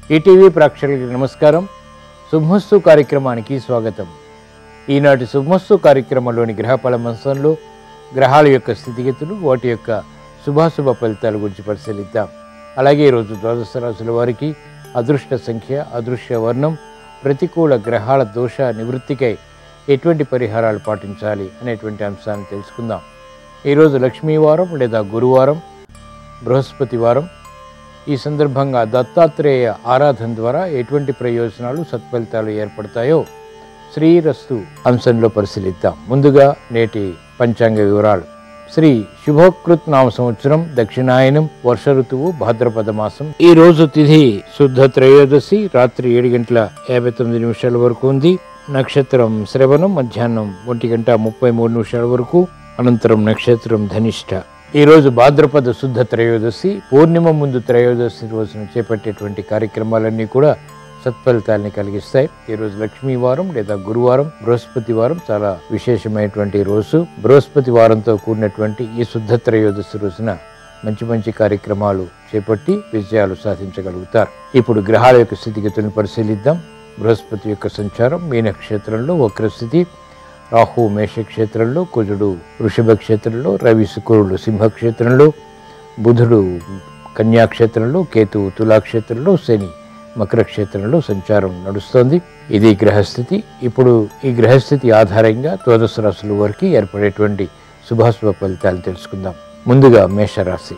ETV ప్రేక్షకులకి నమస్కారం శుభమస్తు కార్యక్రమానికి స్వాగతం ఈనాటి శుభమస్తు కార్యక్రమంలోని గ్రహఫల మంచంలో గ్రహాల యొక్క స్థితిగతులు వాటి యొక్క శుభాశుభ ఫలితాల గురించి పరిశీలిద్దాం అలాగే ఈరోజు ద్వాదశ రాశుల వారికి అదృష్ట సంఖ్య అదృశ్య వర్ణం ప్రతికూల గ్రహాల దోష నివృత్తికై ఎటువంటి పరిహారాలు పాటించాలి అనేటువంటి అంశాన్ని తెలుసుకుందాం ఈరోజు లక్ష్మీవారం లేదా గురువారం బృహస్పతి వారం ఈ సందర్భంగా దత్తాత్రేయ ఆరాధన ద్వారా ఎటువంటి ప్రయోజనాలు సత్ఫలితాలు ఏర్పడతాయో శ్రీరస్తు అంశంలో పరిశీలిద్దాం ముందుగా నేటి పంచాంగ వివరాలు శ్రీ శుభోకృత్ నామ సంవత్సరం దక్షిణాయనం వర్ష ఋతువు భాద్రపద మాసం ఈ రోజు తిథి శుద్ధ త్రయోదశి రాత్రి ఏడు గంటల యాభై తొమ్మిది నిమిషాల వరకు ఉంది నక్షత్రం శ్రవణం మధ్యాహ్నం ఒంటి గంట ముప్పై మూడు నిమిషాల వరకు అనంతరం నక్షత్రం ధనిష్ట ఈ రోజు భాద్రపద శుద్ధ త్రయోదశి పూర్ణిమ ముందు త్రయోదశి రోజున చేపట్టేటువంటి కార్యక్రమాలన్నీ కూడా సత్ఫలితాల్ని కలిగిస్తాయి ఈ రోజు లక్ష్మీ వారం లేదా గురువారం బృహస్పతి వారం చాలా విశేషమైనటువంటి రోజు బృహస్పతి వారంతో కూడినటువంటి ఈ శుద్ధ త్రయోదశి రోజున మంచి మంచి కార్యక్రమాలు చేపట్టి విజయాలు సాధించగలుగుతారు ఇప్పుడు గ్రహాల యొక్క స్థితిగతులను పరిశీలిద్దాం బృహస్పతి యొక్క సంచారం మీ నక్షత్రంలో వక్రస్థితి రాహు మేష క్షేత్రంలో కుజుడు వృషభ క్షేత్రంలో రవి శుక్రుడు సింహ క్షేత్రంలో బుధుడు కన్యా క్షేత్రంలో కేతువు తులాక్షేత్రంలో శని మకర క్షేత్రంలో సంచారం నడుస్తోంది ఇది గ్రహస్థితి ఇప్పుడు ఈ గ్రహస్థితి ఆధారంగా ద్వాదశ రాశుల వరకు ఏర్పడేటువంటి శుభాశుభ ఫలితాలు తెలుసుకుందాం ముందుగా మేషరాశి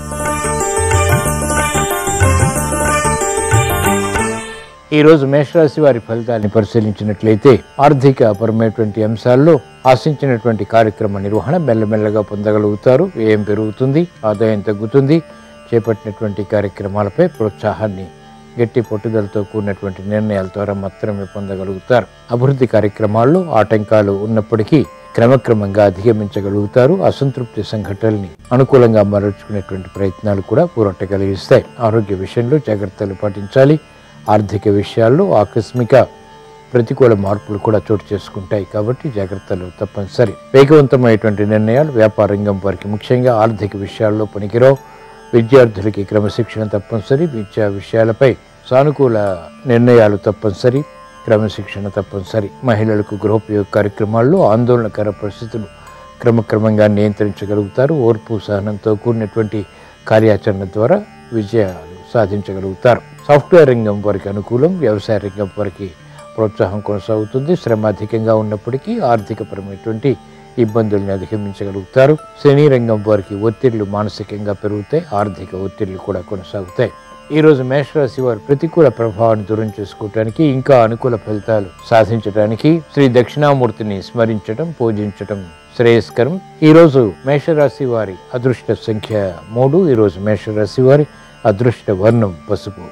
ఈ రోజు మేషరాశి వారి ఫలితాన్ని పరిశీలించినట్లయితే ఆర్థిక పరమైనటువంటి అంశాల్లో ఆశించినటువంటి కార్యక్రమ నిర్వహణ మెల్లమెల్లగా పొందగలుగుతారు వ్యయం పెరుగుతుంది ఆదాయం తగ్గుతుంది చేపట్టినటువంటి కార్యక్రమాలపై ప్రోత్సాహాన్ని గట్టి పట్టుదలతో కూడినటువంటి నిర్ణయాల ద్వారా మాత్రమే పొందగలుగుతారు అభివృద్ధి కార్యక్రమాల్లో ఆటంకాలు ఉన్నప్పటికీ క్రమక్రమంగా అధిగమించగలుగుతారు అసంతృప్తి సంఘటనల్ని అనుకూలంగా మరల్చుకునేటువంటి ప్రయత్నాలు కూడా పూరట కలిగిస్తాయి ఆరోగ్య విషయంలో జాగ్రత్తలు పాటించాలి ఆర్థిక విషయాల్లో ఆకస్మిక ప్రతికూల మార్పులు కూడా చోటు చేసుకుంటాయి కాబట్టి జాగ్రత్తలు తప్పనిసరి వేగవంతమైనటువంటి నిర్ణయాలు వ్యాపార రంగం వారికి ముఖ్యంగా ఆర్థిక విషయాల్లో పనికిరావు విద్యార్థులకి క్రమశిక్షణ తప్పనిసరి విద్యా విషయాలపై సానుకూల నిర్ణయాలు తప్పనిసరి క్రమశిక్షణ తప్పనిసరి మహిళలకు గృహోపయోగ కార్యక్రమాల్లో ఆందోళనకర పరిస్థితులు క్రమక్రమంగా నియంత్రించగలుగుతారు ఓర్పు సహనంతో కూడినటువంటి కార్యాచరణ ద్వారా విజయాలు సాధించగలుగుతారు సాఫ్ట్వేర్ రంగం వారికి అనుకూలం వ్యవసాయ రంగం వారికి ప్రోత్సాహం కొనసాగుతుంది శ్రమ అధికంగా ఉన్నప్పటికీ ఆర్థికపరమైనటువంటి ఇబ్బందుల్ని అధిగమించగలుగుతారు శని రంగం వారికి ఒత్తిళ్లు మానసికంగా పెరుగుతాయి ఆర్థిక ఒత్తిళ్లు కూడా కొనసాగుతాయి ఈ రోజు మేషరాశి వారు ప్రతికూల ప్రభావాన్ని దూరం చేసుకోవటానికి ఇంకా అనుకూల ఫలితాలు సాధించడానికి శ్రీ దక్షిణామూర్తిని స్మరించడం పూజించడం శ్రేయస్కరం ఈ రోజు మేషరాశి వారి అదృష్ట సంఖ్య మూడు ఈ రోజు మేషరాశి వారి అదృష్ట వర్ణం పసుపు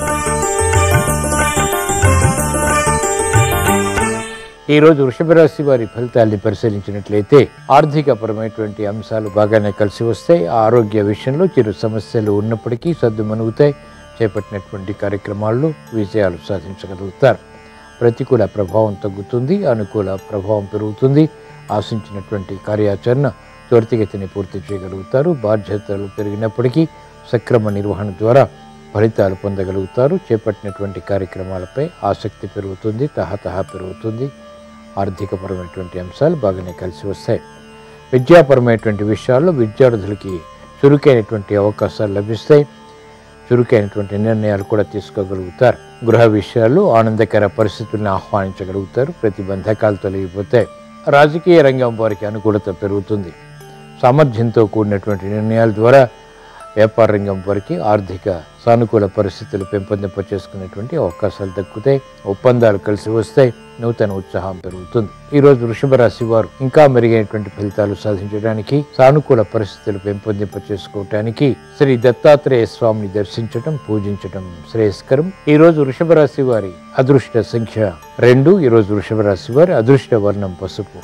ఈ రోజు వృషభ రాశి వారి ఫలితాల్ని పరిశీలించినట్లయితే ఆర్థిక పరమైనటువంటి అంశాలు బాగానే కలిసి వస్తాయి ఆరోగ్య విషయంలో చిరు సమస్యలు ఉన్నప్పటికీ సర్దుమణుగుతాయి చేపట్టినటువంటి కార్యక్రమాల్లో విజయాలు సాధించగలుగుతారు ప్రతికూల ప్రభావం తగ్గుతుంది అనుకూల ప్రభావం పెరుగుతుంది ఆశించినటువంటి కార్యాచరణ త్వరితగతిని పూర్తి చేయగలుగుతారు బాధ్యతలు పెరిగినప్పటికీ సక్రమ నిర్వహణ ద్వారా ఫలితాలు పొందగలుగుతారు చేపట్టినటువంటి కార్యక్రమాలపై ఆసక్తి పెరుగుతుంది తహతహ పెరుగుతుంది ఆర్థికపరమైనటువంటి అంశాలు బాగానే కలిసి వస్తాయి విద్యాపరమైనటువంటి విషయాల్లో విద్యార్థులకి చురుకైనటువంటి అవకాశాలు లభిస్తాయి చురుకైనటువంటి నిర్ణయాలు కూడా తీసుకోగలుగుతారు గృహ విషయాల్లో ఆనందకర పరిస్థితులను ఆహ్వానించగలుగుతారు ప్రతిబంధకాలు తొలగిపోతాయి రాజకీయ రంగం వారికి అనుకూలత పెరుగుతుంది సామర్థ్యంతో కూడినటువంటి నిర్ణయాల ద్వారా వ్యాపార రంగం వారికి ఆర్థిక సానుకూల పరిస్థితులు పెంపొందింప చేసుకునేటువంటి అవకాశాలు దక్కుతాయి ఒప్పందాలు కలిసి వస్తాయి నూతన ఉత్సాహం పెరుగుతుంది ఈ రోజు వృషభ రాశి వారు ఇంకా మెరుగైనటువంటి ఫలితాలు సాధించడానికి సానుకూల పరిస్థితులు పెంపొందింప చేసుకోవటానికి శ్రీ దత్తాత్రేయ స్వామిని దర్శించటం పూజించటం శ్రేయస్కరం ఈ రోజు వృషభ రాశి వారి అదృష్ట సంఖ్య రెండు ఈ రోజు వృషభ రాశి వారి అదృష్ట వర్ణం పసుపు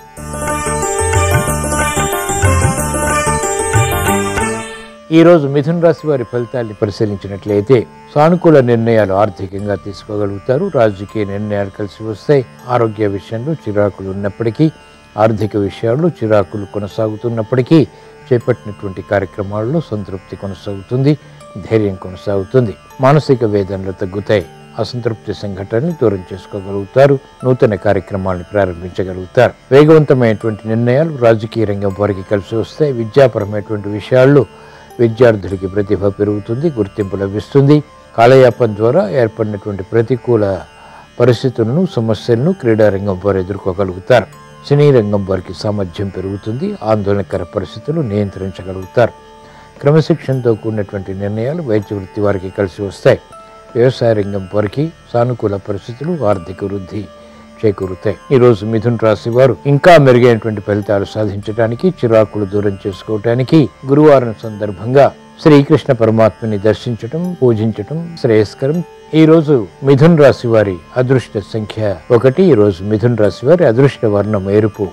ఈ రోజు మిథున రాశి వారి ఫలితాల్ని పరిశీలించినట్లయితే సానుకూల నిర్ణయాలు ఆర్థికంగా తీసుకోగలుగుతారు రాజకీయ నిర్ణయాలు కలిసి వస్తాయి ఆరోగ్య విషయంలో చిరాకులు ఉన్నప్పటికీ ఆర్థిక విషయాల్లో చిరాకులు కొనసాగుతున్నప్పటికీ చేపట్టినటువంటి కార్యక్రమాల్లో సంతృప్తి కొనసాగుతుంది ధైర్యం కొనసాగుతుంది మానసిక వేదనలు తగ్గుతాయి అసంతృప్తి సంఘటనని దూరం చేసుకోగలుగుతారు నూతన కార్యక్రమాలను ప్రారంభించగలుగుతారు వేగవంతమైనటువంటి నిర్ణయాలు రాజకీయ రంగం వారికి కలిసి వస్తాయి విద్యాపరమైనటువంటి విషయాల్లో విద్యార్థులకి ప్రతిభ పెరుగుతుంది గుర్తింపు లభిస్తుంది కాలయాపన ద్వారా ఏర్పడినటువంటి ప్రతికూల పరిస్థితులను సమస్యలను క్రీడారంగం వారు ఎదుర్కోగలుగుతారు సినీ రంగం వారికి సామర్థ్యం పెరుగుతుంది ఆందోళనకర పరిస్థితులు నియంత్రించగలుగుతారు క్రమశిక్షణతో కూడినటువంటి నిర్ణయాలు వైద్య వృత్తి వారికి కలిసి వస్తాయి వ్యవసాయ రంగం వారికి సానుకూల పరిస్థితులు ఆర్థిక వృద్ధి చేకూరుతాయి ఈరోజు మిథున్ రాశి వారు ఇంకా మెరుగైనటువంటి ఫలితాలు సాధించడానికి చిరాకులు దూరం చేసుకోవటానికి గురువారం సందర్భంగా శ్రీకృష్ణ పరమాత్మని దర్శించటం పూజించటం శ్రేయస్కరం ఈ రోజు మిథున్ రాశి వారి అదృష్ట సంఖ్య ఒకటి ఈ రోజు మిథున్ రాశి వారి అదృష్ట వర్ణం ఎరుపు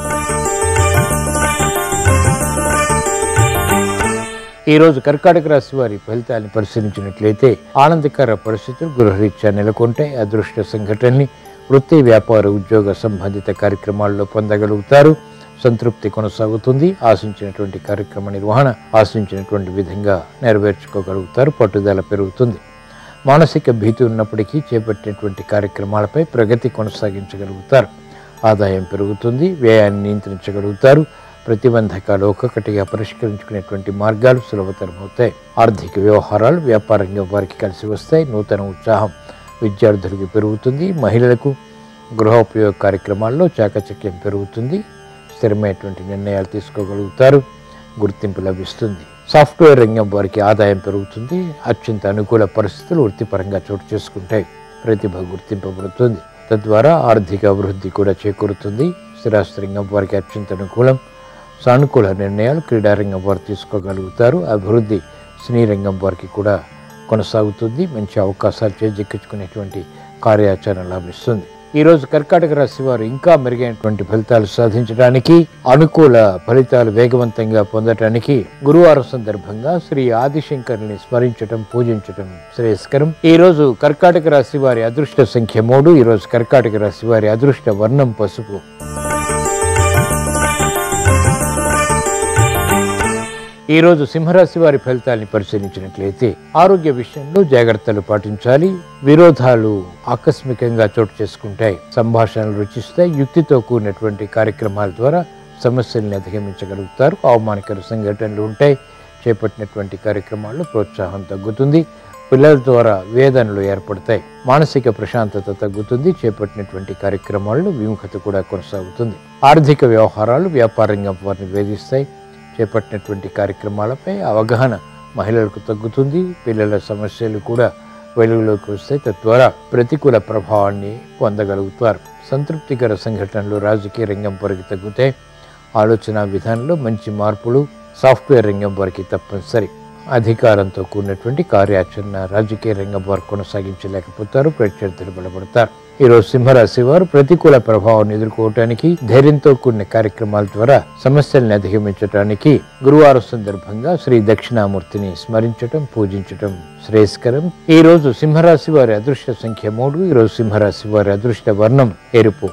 ఈ రోజు కర్కాటక రాశి వారి ఫలితాన్ని పరిశీలించినట్లయితే ఆనందకర పరిస్థితులు గృహరీత్యా నెలకొంటాయి అదృష్ట సంఘటనని వృత్తి వ్యాపార ఉద్యోగ సంబంధిత కార్యక్రమాల్లో పొందగలుగుతారు సంతృప్తి కొనసాగుతుంది ఆశించినటువంటి కార్యక్రమ నిర్వహణ ఆశించినటువంటి విధంగా నెరవేర్చుకోగలుగుతారు పట్టుదల పెరుగుతుంది మానసిక భీతి ఉన్నప్పటికీ చేపట్టినటువంటి కార్యక్రమాలపై ప్రగతి కొనసాగించగలుగుతారు ఆదాయం పెరుగుతుంది వ్యయాన్ని నియంత్రించగలుగుతారు ప్రతిబంధకాలు ఒక్కొక్కటిగా పరిష్కరించుకునేటువంటి మార్గాలు సులభతరమవుతాయి ఆర్థిక వ్యవహారాలు వ్యాపార రంగం వారికి కలిసి వస్తాయి నూతన ఉత్సాహం విద్యార్థులకు పెరుగుతుంది మహిళలకు గృహోపయోగ కార్యక్రమాల్లో చాకచక్యం పెరుగుతుంది స్థిరమైనటువంటి నిర్ణయాలు తీసుకోగలుగుతారు గుర్తింపు లభిస్తుంది సాఫ్ట్వేర్ రంగం వారికి ఆదాయం పెరుగుతుంది అత్యంత అనుకూల పరిస్థితులు వృత్తిపరంగా చోటు చేసుకుంటాయి ప్రతిభ గుర్తింపబడుతుంది తద్వారా ఆర్థిక అభివృద్ధి కూడా చేకూరుతుంది స్థిరాస్తి రంగం వారికి అత్యంత అనుకూలం సానుకూల నిర్ణయాలు క్రీడారంగం వారు తీసుకోగలుగుతారు అభివృద్ధి సినీ రంగం వారికి కూడా కొనసాగుతుంది మంచి అవకాశాలు చేజిక్కించుకునేటువంటి కార్యాచరణ లభిస్తుంది ఈ రోజు కర్కాటక రాశి వారు ఇంకా మెరుగైనటువంటి ఫలితాలు సాధించడానికి అనుకూల ఫలితాలు వేగవంతంగా పొందటానికి గురువారం సందర్భంగా శ్రీ ఆదిశంకర్ని స్మరించటం పూజించటం శ్రేయస్కరం ఈ రోజు కర్కాటక రాశి వారి అదృష్ట సంఖ్య మూడు ఈ రోజు కర్కాటక రాశి వారి అదృష్ట వర్ణం పసుపు ఈ రోజు సింహరాశి వారి ఫలితాన్ని పరిశీలించినట్లయితే ఆరోగ్య విషయంలో జాగ్రత్తలు పాటించాలి విరోధాలు ఆకస్మికంగా చోటు చేసుకుంటాయి సంభాషణలు రుచిస్తాయి యుక్తితో కూడినటువంటి కార్యక్రమాల ద్వారా సమస్యల్ని అధిగమించగలుగుతారు అవమానకర సంఘటనలు ఉంటాయి చేపట్టినటువంటి కార్యక్రమాల్లో ప్రోత్సాహం తగ్గుతుంది పిల్లల ద్వారా వేదనలు ఏర్పడతాయి మానసిక ప్రశాంతత తగ్గుతుంది చేపట్టినటువంటి కార్యక్రమాల్లో విముఖత కూడా కొనసాగుతుంది ఆర్థిక వ్యవహారాలు వ్యాపార రంగం వారిని వేధిస్తాయి చేపట్టినటువంటి కార్యక్రమాలపై అవగాహన మహిళలకు తగ్గుతుంది పిల్లల సమస్యలు కూడా వెలుగులోకి వస్తాయి తద్వారా ప్రతికూల ప్రభావాన్ని పొందగలుగుతారు సంతృప్తికర సంఘటనలు రాజకీయ రంగం వారికి తగ్గుతాయి ఆలోచన విధానంలో మంచి మార్పులు సాఫ్ట్వేర్ రంగం వారికి తప్పనిసరి అధికారంతో కూడినటువంటి కార్యాచరణ రాజకీయ రంగం వారు కొనసాగించలేకపోతారు ప్రత్యర్థులు బలపడతారు ఈరోజు సింహరాశి వారు ప్రతికూల ప్రభావాన్ని ఎదుర్కోవటానికి ధైర్యంతో కూడిన కార్యక్రమాల ద్వారా సమస్యల్ని అధిగమించడానికి గురువారం సందర్భంగా శ్రీ దక్షిణామూర్తిని స్మరించటం పూజించటం శ్రేయస్కరం ఈ రోజు సింహరాశి వారి అదృష్ట సంఖ్య మూడు ఈ రోజు సింహరాశి వారి అదృష్ట వర్ణం ఎరుపు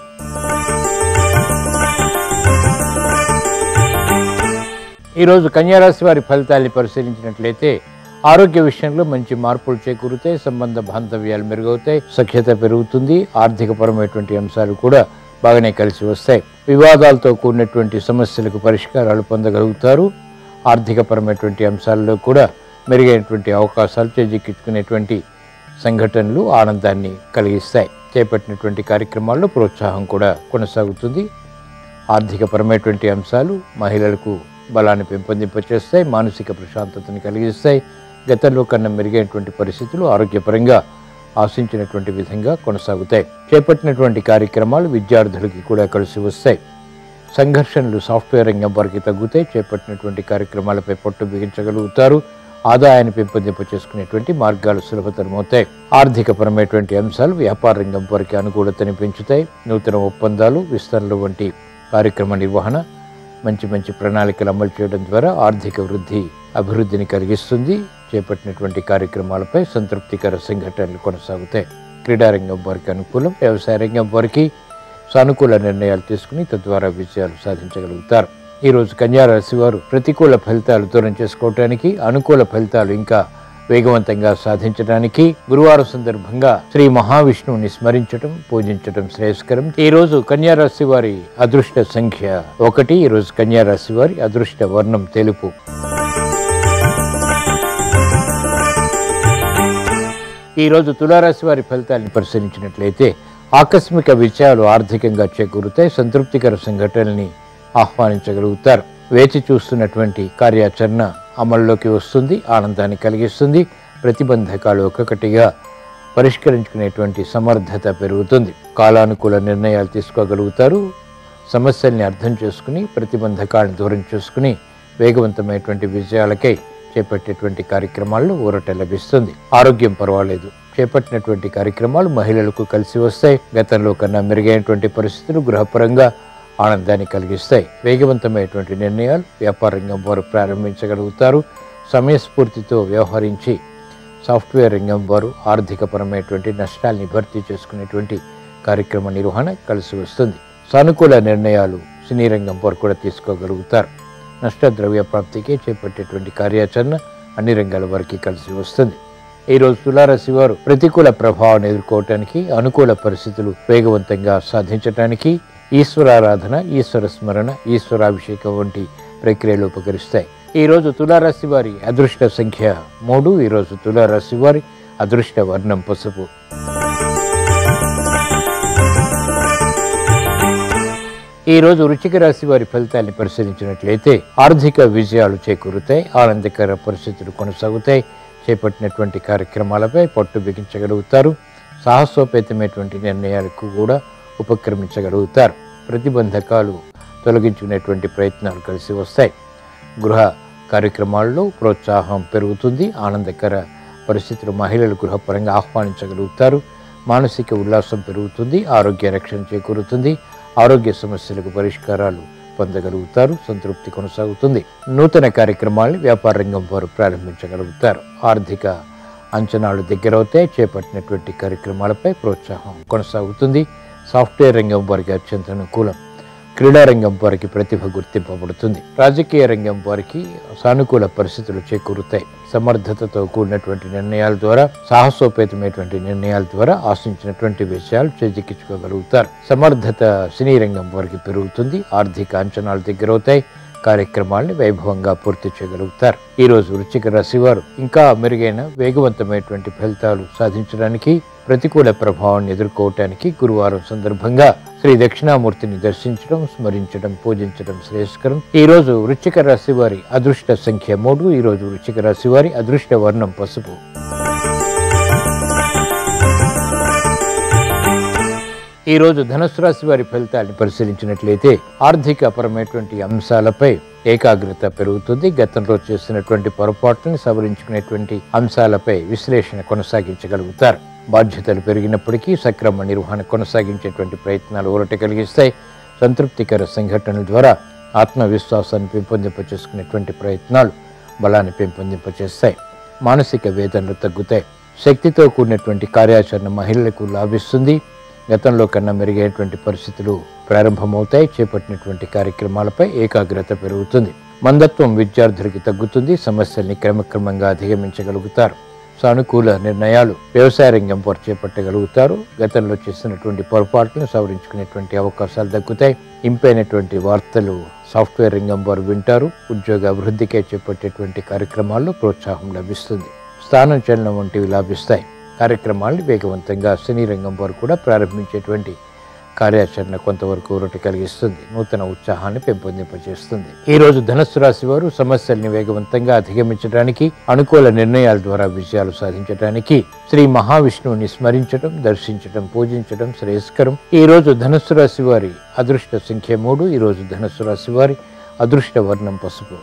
ఈరోజు కన్యారాశి వారి ఫలితాల్ని పరిశీలించినట్లయితే ఆరోగ్య విషయంలో మంచి మార్పులు చేకూరుతాయి సంబంధ బాంధవ్యాలు మెరుగవుతాయి సఖ్యత పెరుగుతుంది ఆర్థికపరమైనటువంటి అంశాలు కూడా బాగానే కలిసి వస్తాయి వివాదాలతో కూడినటువంటి సమస్యలకు పరిష్కారాలు పొందగలుగుతారు ఆర్థికపరమైనటువంటి అంశాల్లో కూడా మెరుగైనటువంటి అవకాశాలు చేజిక్కించుకునేటువంటి సంఘటనలు ఆనందాన్ని కలిగిస్తాయి చేపట్టినటువంటి కార్యక్రమాల్లో ప్రోత్సాహం కూడా కొనసాగుతుంది ఆర్థికపరమైనటువంటి అంశాలు మహిళలకు బలాన్ని పెంపొందింపచేస్తాయి మానసిక ప్రశాంతతని కలిగిస్తాయి గతంలో కన్నా మెరుగైనటువంటి పరిస్థితులు ఆరోగ్యపరంగా ఆశించినటువంటి విధంగా కొనసాగుతాయి చేపట్టినటువంటి కార్యక్రమాలు విద్యార్థులకి కూడా కలిసి వస్తాయి సంఘర్షణలు సాఫ్ట్వేర్ రంగం వారికి తగ్గుతాయి చేపట్టినటువంటి కార్యక్రమాలపై పట్టు బిగించగలుగుతారు ఆదాయాన్ని పెంపొందింప చేసుకునేటువంటి మార్గాలు సులభతరమవుతాయి ఆర్థికపరమైనటువంటి అంశాలు వ్యాపార రంగం వారికి అనుకూలతని పెంచుతాయి నూతన ఒప్పందాలు విస్తరణలు వంటి కార్యక్రమ నిర్వహణ మంచి మంచి ప్రణాళికలు అమలు చేయడం ద్వారా ఆర్థిక వృద్ధి అభివృద్ధిని కలిగిస్తుంది చేపట్టినటువంటి కార్యక్రమాలపై సంతృప్తికర సంఘటనలు కొనసాగుతాయి క్రీడారంగం వారికి అనుకూలం వ్యవసాయ రంగం వారికి సానుకూల నిర్ణయాలు తీసుకుని తద్వారా విజయాలు సాధించగలుగుతారు ఈ రోజు కన్యా రాశి వారు ప్రతికూల ఫలితాలు దూరం చేసుకోవటానికి అనుకూల ఫలితాలు ఇంకా వేగవంతంగా సాధించడానికి గురువారం సందర్భంగా శ్రీ మహావిష్ణువుని స్మరించటం పూజించటం శ్రేయస్కరం ఈ రోజు కన్యా రాశి వారి అదృష్ట సంఖ్య ఒకటి ఈ రోజు కన్యా రాశి వారి అదృష్ట వర్ణం తెలుపు ఈ రోజు తులారాశి వారి ఫలితాలను పరిశీలించినట్లయితే ఆకస్మిక విజయాలు ఆర్థికంగా చేకూరుతాయి సంతృప్తికర సంఘటనల్ని ఆహ్వానించగలుగుతారు వేచి చూస్తున్నటువంటి కార్యాచరణ అమల్లోకి వస్తుంది ఆనందాన్ని కలిగిస్తుంది ప్రతిబంధకాలు ఒక్కొక్కటిగా పరిష్కరించుకునేటువంటి సమర్థత పెరుగుతుంది కాలానుకూల నిర్ణయాలు తీసుకోగలుగుతారు సమస్యల్ని అర్థం చేసుకుని ప్రతిబంధకాలను దూరం చేసుకుని వేగవంతమైనటువంటి విజయాలకై చేపట్టేటువంటి కార్యక్రమాల్లో ఊరట లభిస్తుంది ఆరోగ్యం పర్వాలేదు చేపట్టినటువంటి కార్యక్రమాలు మహిళలకు కలిసి వస్తాయి గతంలో కన్నా మెరుగైనటువంటి పరిస్థితులు గృహపరంగా ఆనందాన్ని కలిగిస్తాయి వేగవంతమైనటువంటి నిర్ణయాలు వ్యాపార రంగం వారు ప్రారంభించగలుగుతారు సమయస్ఫూర్తితో వ్యవహరించి సాఫ్ట్వేర్ రంగం వారు ఆర్థికపరమైనటువంటి నష్టాల్ని భర్తీ చేసుకునేటువంటి కార్యక్రమ నిర్వహణ కలిసి వస్తుంది సానుకూల నిర్ణయాలు సినీ రంగం వారు కూడా తీసుకోగలుగుతారు నష్టద్రవ్య ప్రాప్తికి చేపట్టేటువంటి కార్యాచరణ అన్ని రంగాల వారికి కలిసి వస్తుంది ఈ రోజు తులారాశి వారు ప్రతికూల ప్రభావాన్ని ఎదుర్కోవటానికి అనుకూల పరిస్థితులు వేగవంతంగా సాధించటానికి ఈశ్వరారాధన ఈశ్వర స్మరణ ఈశ్వరాభిషేకం వంటి ప్రక్రియలు ఉపకరిస్తాయి ఈ రోజు తులారాశి వారి అదృష్ట సంఖ్య మూడు ఈ రోజు తులారాశి వారి అదృష్ట వర్ణం పసుపు ఈ రోజు వృచ్చిక రాశి వారి ఫలితాన్ని పరిశీలించినట్లయితే ఆర్థిక విజయాలు చేకూరుతాయి ఆనందకర పరిస్థితులు కొనసాగుతాయి చేపట్టినటువంటి కార్యక్రమాలపై పట్టు బిగించగలుగుతారు సాహసోపేతమైనటువంటి నిర్ణయాలకు కూడా ఉపక్రమించగలుగుతారు ప్రతిబంధకాలు తొలగించుకునేటువంటి ప్రయత్నాలు కలిసి వస్తాయి గృహ కార్యక్రమాల్లో ప్రోత్సాహం పెరుగుతుంది ఆనందకర పరిస్థితులు మహిళలు గృహపరంగా ఆహ్వానించగలుగుతారు మానసిక ఉల్లాసం పెరుగుతుంది ఆరోగ్య రక్షణ చేకూరుతుంది ఆరోగ్య సమస్యలకు పరిష్కారాలు పొందగలుగుతారు సంతృప్తి కొనసాగుతుంది నూతన కార్యక్రమాల్ని వ్యాపార రంగం వారు ప్రారంభించగలుగుతారు ఆర్థిక అంచనాలు దగ్గరవుతాయి చేపట్టినటువంటి కార్యక్రమాలపై ప్రోత్సాహం కొనసాగుతుంది సాఫ్ట్వేర్ రంగం వారికి అత్యంత అనుకూలం క్రీడా రంగం వారికి ప్రతిభ గుర్తింపబడుతుంది రాజకీయ రంగం వారికి సానుకూల పరిస్థితులు చేకూరుతాయి సమర్థతతో కూడినటువంటి నిర్ణయాల ద్వారా సాహసోపేతమైనటువంటి నిర్ణయాల ద్వారా ఆశించినటువంటి విషయాలు చేజిక్కించుకోగలుగుతారు సమర్థత సినీ రంగం వారికి పెరుగుతుంది ఆర్థిక అంచనాలు దగ్గరవుతాయి కార్యక్రమాల్ని వైభవంగా పూర్తి చేయగలుగుతారు ఈ రోజు వృశ్చిక రాశి వారు ఇంకా మెరుగైన వేగవంతమైనటువంటి ఫలితాలు సాధించడానికి ప్రతికూల ప్రభావాన్ని ఎదుర్కోవటానికి గురువారం సందర్భంగా శ్రీ దక్షిణామూర్తిని దర్శించడం స్మరించడం పూజించడం శ్రేయస్కరం ఈ రోజు వృశ్చిక రాశి వారి అదృష్ట సంఖ్య మూడు ఈ రోజు వృశ్చిక రాశి వారి అదృష్ట వర్ణం పసుపు ఈ రోజు ధనుసు రాశి వారి ఫలితాన్ని పరిశీలించినట్లయితే ఆర్థిక పరమైనటువంటి అంశాలపై ఏకాగ్రత పెరుగుతుంది గతంలో చేసినటువంటి పొరపాట్లను సవరించుకునేటువంటి అంశాలపై విశ్లేషణ కొనసాగించగలుగుతారు బాధ్యతలు పెరిగినప్పటికీ సక్రమ నిర్వహణ కొనసాగించేటువంటి ప్రయత్నాలు ఊరట కలిగిస్తాయి సంతృప్తికర సంఘటనల ద్వారా ఆత్మవిశ్వాసాన్ని పెంపొందింపచేసుకునేటువంటి ప్రయత్నాలు బలాన్ని పెంపొందింపచేస్తాయి మానసిక వేదనలు తగ్గుతాయి శక్తితో కూడినటువంటి కార్యాచరణ మహిళలకు లాభిస్తుంది గతంలో కన్నా మెరుగైనటువంటి పరిస్థితులు ప్రారంభమవుతాయి చేపట్టినటువంటి కార్యక్రమాలపై ఏకాగ్రత పెరుగుతుంది మందత్వం విద్యార్థులకి తగ్గుతుంది సమస్యల్ని క్రమక్రమంగా అధిగమించగలుగుతారు సానుకూల నిర్ణయాలు వ్యవసాయ రంగం వారు చేపట్టగలుగుతారు గతంలో చేసినటువంటి పొరపాట్లను సవరించుకునేటువంటి అవకాశాలు దక్కుతాయి ఇంపైనటువంటి వార్తలు సాఫ్ట్వేర్ రంగం వారు వింటారు ఉద్యోగ అభివృద్ధికే చేపట్టేటువంటి కార్యక్రమాల్లో ప్రోత్సాహం లభిస్తుంది స్థానం చలనం వంటివి లాభిస్తాయి కార్యక్రమాల్ని వేగవంతంగా సినీ రంగం వారు కూడా ప్రారంభించేటువంటి కార్యాచరణ కొంతవరకు ఊరట కలిగిస్తుంది నూతన ఉత్సాహాన్ని పెంపొందింపజేస్తుంది ఈ రోజు ధనస్సు రాశి వారు సమస్యల్ని వేగవంతంగా అధిగమించడానికి అనుకూల నిర్ణయాల ద్వారా విజయాలు సాధించడానికి శ్రీ మహావిష్ణువుని స్మరించడం దర్శించడం పూజించడం శ్రేయస్కరం ఈ రోజు ధనస్సు రాశి వారి అదృష్ట సంఖ్య మూడు ఈ రోజు ధనస్సు రాశి వారి అదృష్ట వర్ణం పసుపు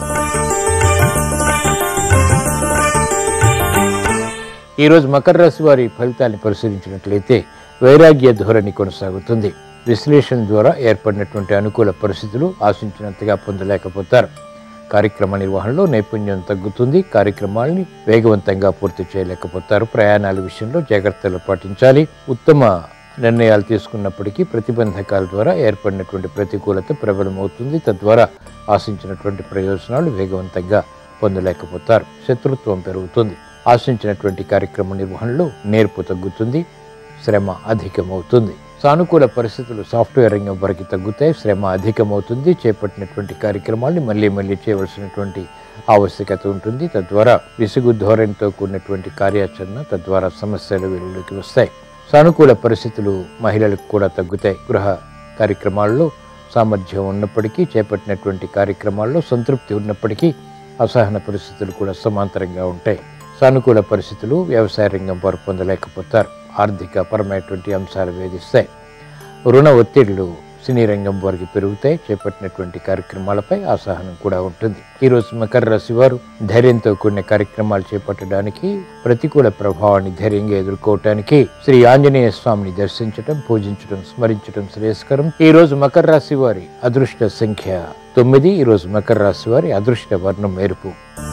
ఈరోజు మకర రాశి వారి ఫలితాన్ని పరిశీలించినట్లయితే వైరాగ్య ధోరణి కొనసాగుతుంది విశ్లేషణ ద్వారా ఏర్పడినటువంటి అనుకూల పరిస్థితులు ఆశించినంతగా పొందలేకపోతారు కార్యక్రమ నిర్వహణలో నైపుణ్యం తగ్గుతుంది కార్యక్రమాల్ని వేగవంతంగా పూర్తి చేయలేకపోతారు ప్రయాణాల విషయంలో జాగ్రత్తలు పాటించాలి ఉత్తమ నిర్ణయాలు తీసుకున్నప్పటికీ ప్రతిబంధకాల ద్వారా ఏర్పడినటువంటి ప్రతికూలత ప్రబలమవుతుంది తద్వారా ఆశించినటువంటి ప్రయోజనాలు వేగవంతంగా పొందలేకపోతారు శత్రుత్వం పెరుగుతుంది ఆశించినటువంటి కార్యక్రమ నిర్వహణలో నేర్పు తగ్గుతుంది శ్రమ అధికమవుతుంది సానుకూల పరిస్థితులు సాఫ్ట్వేర్ రంగం వరకు తగ్గుతాయి శ్రమ అధికమవుతుంది చేపట్టినటువంటి కార్యక్రమాల్ని మళ్ళీ మళ్ళీ చేయవలసినటువంటి ఆవశ్యకత ఉంటుంది తద్వారా విసుగు ధోరణితో కూడినటువంటి కార్యాచరణ తద్వారా సమస్యలు వెలుగులోకి వస్తాయి సానుకూల పరిస్థితులు మహిళలకు కూడా తగ్గుతాయి గృహ కార్యక్రమాల్లో సామర్థ్యం ఉన్నప్పటికీ చేపట్టినటువంటి కార్యక్రమాల్లో సంతృప్తి ఉన్నప్పటికీ అసహన పరిస్థితులు కూడా సమాంతరంగా ఉంటాయి సానుకూల పరిస్థితులు వ్యవసాయ రంగం వారు పొందలేకపోతారు ఆర్థిక పరమైనటువంటి అంశాలు వేధిస్తాయి రుణ ఒత్తిళ్లు సినీ రంగం వారికి పెరుగుతాయి చేపట్టినటువంటి కార్యక్రమాలపై అసహనం కూడా ఉంటుంది ఈ రోజు మకర రాశి వారు ధైర్యంతో కూడిన కార్యక్రమాలు చేపట్టడానికి ప్రతికూల ప్రభావాన్ని ధైర్యంగా ఎదుర్కోవటానికి శ్రీ ఆంజనేయ స్వామిని దర్శించటం పూజించడం స్మరించడం శ్రేయస్కరం ఈ రోజు మకర రాశి వారి అదృష్ట సంఖ్య తొమ్మిది ఈ రోజు మకర రాశి వారి అదృష్ట వర్ణం ఎరుపు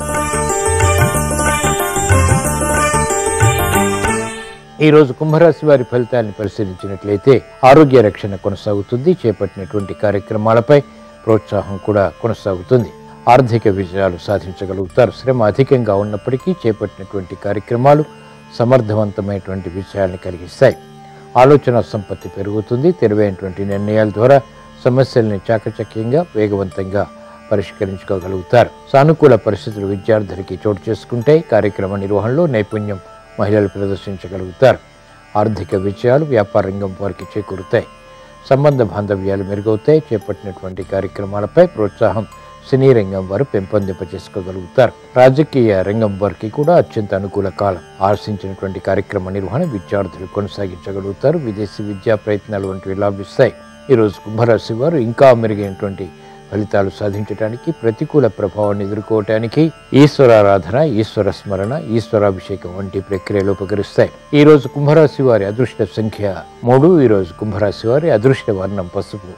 ఈ రోజు కుంభరాశి వారి ఫలితాన్ని పరిశీలించినట్లయితే ఆరోగ్య రక్షణ కొనసాగుతుంది చేపట్టినటువంటి కార్యక్రమాలపై ప్రోత్సాహం కూడా కొనసాగుతుంది ఆర్థిక విజయాలు సాధించగలుగుతారు శ్రమ అధికంగా ఉన్నప్పటికీ చేపట్టినటువంటి కార్యక్రమాలు సమర్థవంతమైనటువంటి విజయాన్ని కలిగిస్తాయి ఆలోచన సంపత్తి పెరుగుతుంది తెలివైనటువంటి నిర్ణయాల ద్వారా సమస్యల్ని చాకచక్యంగా వేగవంతంగా పరిష్కరించుకోగలుగుతారు సానుకూల పరిస్థితులు విద్యార్థులకి చోటు చేసుకుంటే కార్యక్రమ నిర్వహణలో నైపుణ్యం మహిళలు ప్రదర్శించగలుగుతారు ఆర్థిక విజయాలు వ్యాపార రంగం వారికి చేకూరుతాయి సంబంధ బాంధవ్యాలు మెరుగవుతాయి చేపట్టినటువంటి కార్యక్రమాలపై ప్రోత్సాహం సినీ రంగం వారు పెంపొందింప చేసుకోగలుగుతారు రాజకీయ రంగం వారికి కూడా అత్యంత అనుకూల కాలం ఆశించినటువంటి కార్యక్రమ నిర్వహణ విద్యార్థులు కొనసాగించగలుగుతారు విదేశీ విద్యా ప్రయత్నాలు వంటివి లాభిస్తాయి ఈరోజు కుంభరాశి వారు ఇంకా మెరుగైనటువంటి ఫలితాలు సాధించడానికి ప్రతికూల ప్రభావాన్ని ఎదుర్కోవటానికి ఈశ్వరారాధన ఈశ్వర స్మరణ ఈశ్వరాభిషేకం వంటి ప్రక్రియలు ఉపకరిస్తాయి ఈ రోజు కుంభరాశి వారి అదృష్ట సంఖ్య మూడు ఈ రోజు కుంభరాశి వారి అదృష్ట వర్ణం పసుపు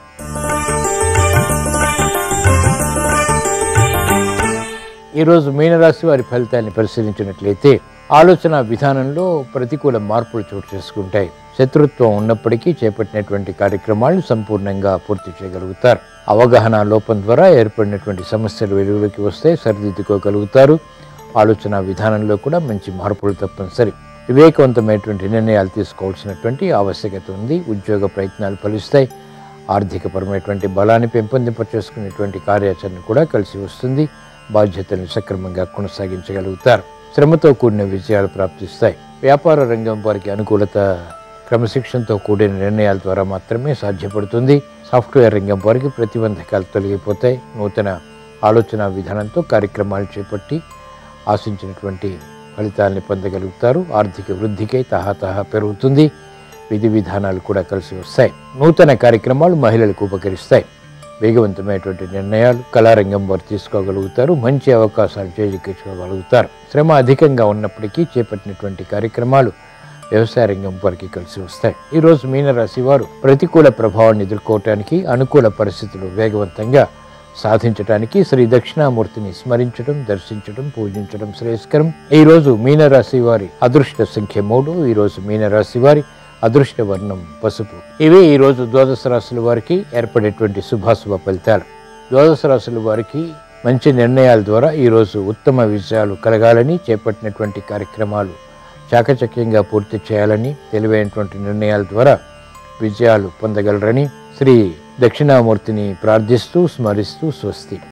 ఈరోజు మీనరాశి వారి ఫలితాన్ని పరిశీలించినట్లయితే ఆలోచన విధానంలో ప్రతికూల మార్పులు చోటు చేసుకుంటాయి శత్రుత్వం ఉన్నప్పటికీ చేపట్టినటువంటి కార్యక్రమాలను సంపూర్ణంగా పూర్తి చేయగలుగుతారు అవగాహన లోపం ద్వారా ఏర్పడినటువంటి సమస్యలు వెలుగులోకి వస్తే సరిదిద్దుకోగలుగుతారు ఆలోచన విధానంలో కూడా మంచి మార్పులు తప్పనిసరి వివేకవంతమైనటువంటి నిర్ణయాలు తీసుకోవాల్సినటువంటి ఆవశ్యకత ఉంది ఉద్యోగ ప్రయత్నాలు ఫలిస్తాయి ఆర్థికపరమైనటువంటి బలాన్ని పెంపొందింప చేసుకునేటువంటి కార్యాచరణ కూడా కలిసి వస్తుంది బాధ్యతలను సక్రమంగా కొనసాగించగలుగుతారు శ్రమతో కూడిన విజయాలు ప్రాప్తిస్తాయి వ్యాపార రంగం వారికి అనుకూలత క్రమశిక్షణతో కూడిన నిర్ణయాల ద్వారా మాత్రమే సాధ్యపడుతుంది సాఫ్ట్వేర్ రంగం వారికి ప్రతిబంధకాలు తొలగిపోతాయి నూతన ఆలోచన విధానంతో కార్యక్రమాలు చేపట్టి ఆశించినటువంటి ఫలితాలని పొందగలుగుతారు ఆర్థిక వృద్ధికై తహతహ పెరుగుతుంది విధి విధానాలు కూడా కలిసి వస్తాయి నూతన కార్యక్రమాలు మహిళలకు ఉపకరిస్తాయి వేగవంతమైనటువంటి నిర్ణయాలు కళారంగం వారు తీసుకోగలుగుతారు మంచి అవకాశాలు చేజిక్కించుకోగలుగుతారు శ్రమ అధికంగా ఉన్నప్పటికీ చేపట్టినటువంటి కార్యక్రమాలు వ్యవసాయ రంగం వారికి కలిసి వస్తాయి ఈ రోజు మీనరాశి వారు ప్రతికూల ప్రభావాన్ని ఎదుర్కోవటానికి అనుకూల పరిస్థితులు వేగవంతంగా సాధించటానికి శ్రీ దక్షిణామూర్తిని స్మరించడం దర్శించడం పూజించడం శ్రేయస్కరం ఈ రోజు మీనరాశి వారి అదృష్ట సంఖ్య మూడు ఈ రోజు మీనరాశి వారి అదృష్ట వర్ణం పసుపు ఇవి ఈ రోజు ద్వాదశ రాశుల వారికి ఏర్పడేటువంటి శుభాశుభ ఫలితాలు ద్వాదశ రాశుల వారికి మంచి నిర్ణయాల ద్వారా ఈ రోజు ఉత్తమ విజయాలు కలగాలని చేపట్టినటువంటి కార్యక్రమాలు చాకచక్యంగా పూర్తి చేయాలని తెలివైనటువంటి నిర్ణయాల ద్వారా విజయాలు పొందగలరని శ్రీ దక్షిణామూర్తిని ప్రార్థిస్తూ స్మరిస్తూ స్వస్తి